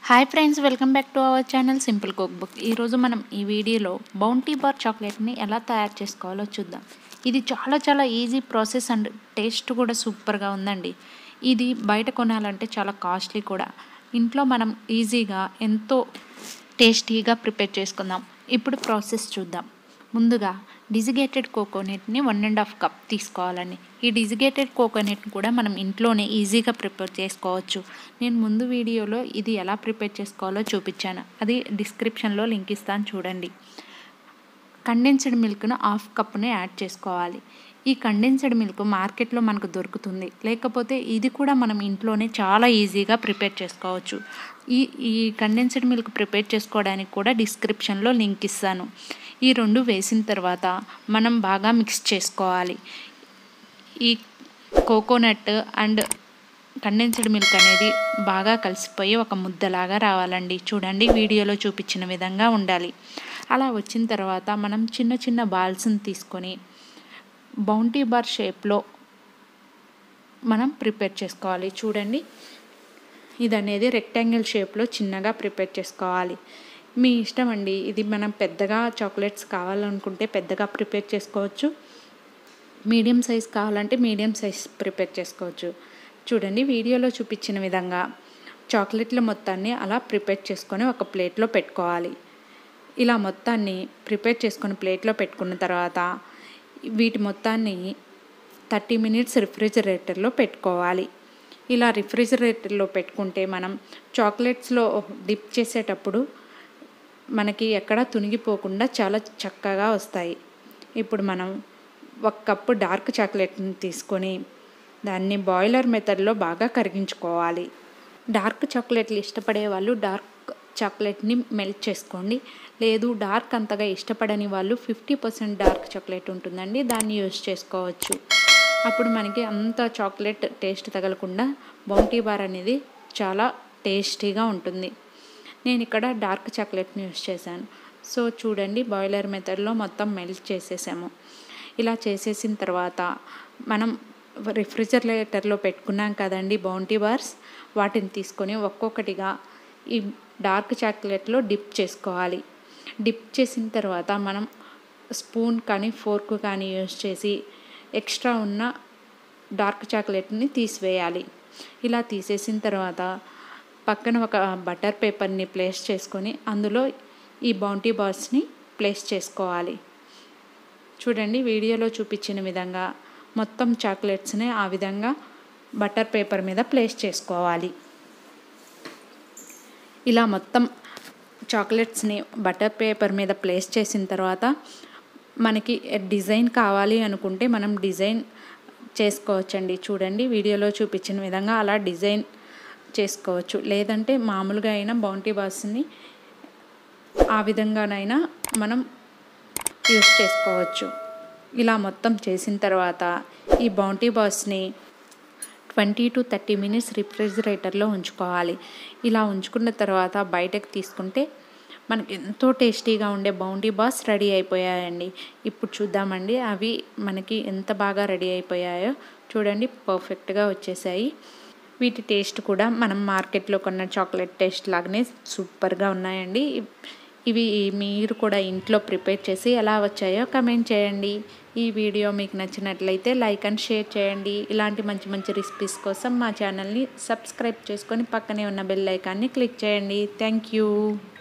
hi friends welcome back to our channel simple cook book ఈరోజు మనం ఈ వీడియోలో బౌంటీ బార్ చాక్లెట్ని ఎలా తయారు చేసుకోవాలో చూద్దాం ఇది చాలా చాలా ఈజీ ప్రాసెస్ అండ్ టేస్ట్ కూడా సూపర్గా ఉందండి ఇది బయట కొనాలంటే చాలా కాస్ట్లీ కూడా ఇంట్లో మనం ఈజీగా ఎంతో టేస్టీగా ప్రిపేర్ చేసుకుందాం ఇప్పుడు ప్రాసెస్ చూద్దాం ముందుగా డిజిగేటెడ్ కోకోనట్ని వన్ అండ్ హాఫ్ కప్ తీసుకోవాలండి ఈ డిజిగేటెడ్ కోకోనట్ని కూడా మనం ఇంట్లోనే ఈజీగా ప్రిపేర్ చేసుకోవచ్చు నేను ముందు వీడియోలో ఇది ఎలా ప్రిపేర్ చేసుకోవాలో చూపించాను అది డిస్క్రిప్షన్లో లింక్ ఇస్తాను చూడండి కండెన్స్డ్ మిల్క్ను హాఫ్ కప్ని యాడ్ చేసుకోవాలి ఈ కండెన్స్డ్ మిల్క్ మార్కెట్లో మనకు దొరుకుతుంది లేకపోతే ఇది కూడా మనం ఇంట్లోనే చాలా ఈజీగా ప్రిపేర్ చేసుకోవచ్చు ఈ ఈ కండెన్స్డ్ మిల్క్ ప్రిపేర్ చేసుకోవడానికి కూడా డిస్క్రిప్షన్లో లింక్ ఇస్తాను ఈ రెండు వేసిన తర్వాత మనం బాగా మిక్స్ చేసుకోవాలి ఈ కోకోనట్ అండ్ కండెన్స్డ్ మిల్క్ అనేది బాగా కలిసిపోయి ఒక ముద్దలాగా రావాలండి చూడండి వీడియోలో చూపించిన విధంగా ఉండాలి అలా వచ్చిన తర్వాత మనం చిన్న చిన్న బాల్స్ని తీసుకొని బౌంటీ బార్ షేప్లో మనం ప్రిపేర్ చేసుకోవాలి చూడండి ఇది అనేది రెక్టాంగిల్ షేప్లో చిన్నగా ప్రిపేర్ చేసుకోవాలి మీ ఇష్టం అండి ఇది మనం పెద్దగా చాక్లెట్స్ కావాలనుకుంటే పెద్దగా ప్రిపేర్ చేసుకోవచ్చు మీడియం సైజ్ కావాలంటే మీడియం సైజ్ ప్రిపేర్ చేసుకోవచ్చు చూడండి వీడియోలో చూపించిన విధంగా చాక్లెట్ల మొత్తాన్ని అలా ప్రిపేర్ చేసుకొని ఒక ప్లేట్లో పెట్టుకోవాలి ఇలా మొత్తాన్ని ప్రిపేర్ చేసుకొని ప్లేట్లో పెట్టుకున్న తర్వాత వీటి మొత్తాన్ని థర్టీ మినిట్స్ రిఫ్రిజిరేటర్లో పెట్టుకోవాలి ఇలా రిఫ్రిజిరేటర్లో పెట్టుకుంటే మనం చాక్లెట్స్లో డిప్ చేసేటప్పుడు మనకి ఎక్కడ తునిగిపోకుండా చాలా చక్కగా వస్తాయి ఇప్పుడు మనం ఒక కప్పు డార్క్ చాక్లెట్ని తీసుకొని దాన్ని బాయిలర్ మెథడ్లో బాగా కరిగించుకోవాలి డార్క్ చాక్లెట్లు ఇష్టపడే వాళ్ళు డార్క్ చాక్లెట్ని మెల్ట్ చేసుకోండి లేదు డార్క్ అంతగా ఇష్టపడని వాళ్ళు ఫిఫ్టీ పర్సెంట్ డార్క్ చాక్లెట్ ఉంటుందండి దాన్ని యూస్ చేసుకోవచ్చు అప్పుడు మనకి అంత చాక్లెట్ టేస్ట్ తగలకుండా బౌంటీ బార్ అనేది చాలా టేస్టీగా ఉంటుంది నేను ఇక్కడ డార్క్ చాక్లెట్ని యూస్ చేశాను సో చూడండి బాయిలర్ మెథడ్లో మొత్తం మెల్ట్ చేసేసాము ఇలా చేసేసిన తర్వాత మనం రిఫ్రిజిరేటర్లో పెట్టుకున్నాం కదండి బౌంటీ బార్స్ వాటిని తీసుకొని ఒక్కొక్కటిగా ఈ డార్క్ చాక్లెట్లో డిప్ చేసుకోవాలి డిప్ చేసిన తర్వాత మనం స్పూన్ కానీ ఫోర్క్ కానీ యూస్ చేసి ఎక్స్ట్రా ఉన్న డార్క్ చాక్లెట్ని తీసివేయాలి ఇలా తీసేసిన తర్వాత పక్కన ఒక బటర్ పేపర్ని ప్లేస్ చేసుకొని అందులో ఈ బౌంటీ బాల్స్ని ప్లేస్ చేసుకోవాలి చూడండి వీడియోలో చూపించిన విధంగా మొత్తం చాక్లెట్స్ని ఆ విధంగా బటర్ పేపర్ మీద ప్లేస్ చేసుకోవాలి ఇలా మొత్తం చాక్లెట్స్ని బటర్ పేపర్ మీద ప్లేస్ చేసిన తర్వాత మనకి డిజైన్ కావాలి అనుకుంటే మనం డిజైన్ చేసుకోవచ్చండి చూడండి వీడియోలో చూపించిన విధంగా అలా డిజైన్ చేసుకోవచ్చు లేదంటే మామూలుగా అయినా బౌంటీ బాస్ని ఆ విధంగానైనా మనం యూస్ చేసుకోవచ్చు ఇలా మొత్తం చేసిన తర్వాత ఈ బౌంటీ బాస్ని ట్వంటీ టు థర్టీ మినిట్స్ రిఫ్రిజిరేటర్లో ఉంచుకోవాలి ఇలా ఉంచుకున్న తర్వాత బయటకు తీసుకుంటే మనకి ఎంతో టేస్టీగా ఉండే బౌంటీ బాస్ రెడీ అయిపోయాయండి ఇప్పుడు చూద్దామండి అవి మనకి ఎంత బాగా రెడీ అయిపోయాయో చూడండి పర్ఫెక్ట్గా వచ్చేసాయి వీటి టేస్ట్ కూడా మనం మార్కెట్లో కొన్న చాక్లెట్ టేస్ట్ లాగానే సూపర్గా ఉన్నాయండి ఇవి మీరు కూడా ఇంట్లో ప్రిపేర్ చేసి ఎలా వచ్చాయో కమెంట్ చేయండి ఈ వీడియో మీకు నచ్చినట్లయితే లైక్ అండ్ షేర్ చేయండి ఇలాంటి మంచి మంచి రెసిపీస్ కోసం మా ఛానల్ని సబ్స్క్రైబ్ చేసుకొని పక్కనే ఉన్న బెల్ ఐకాన్ని క్లిక్ చేయండి థ్యాంక్ యూ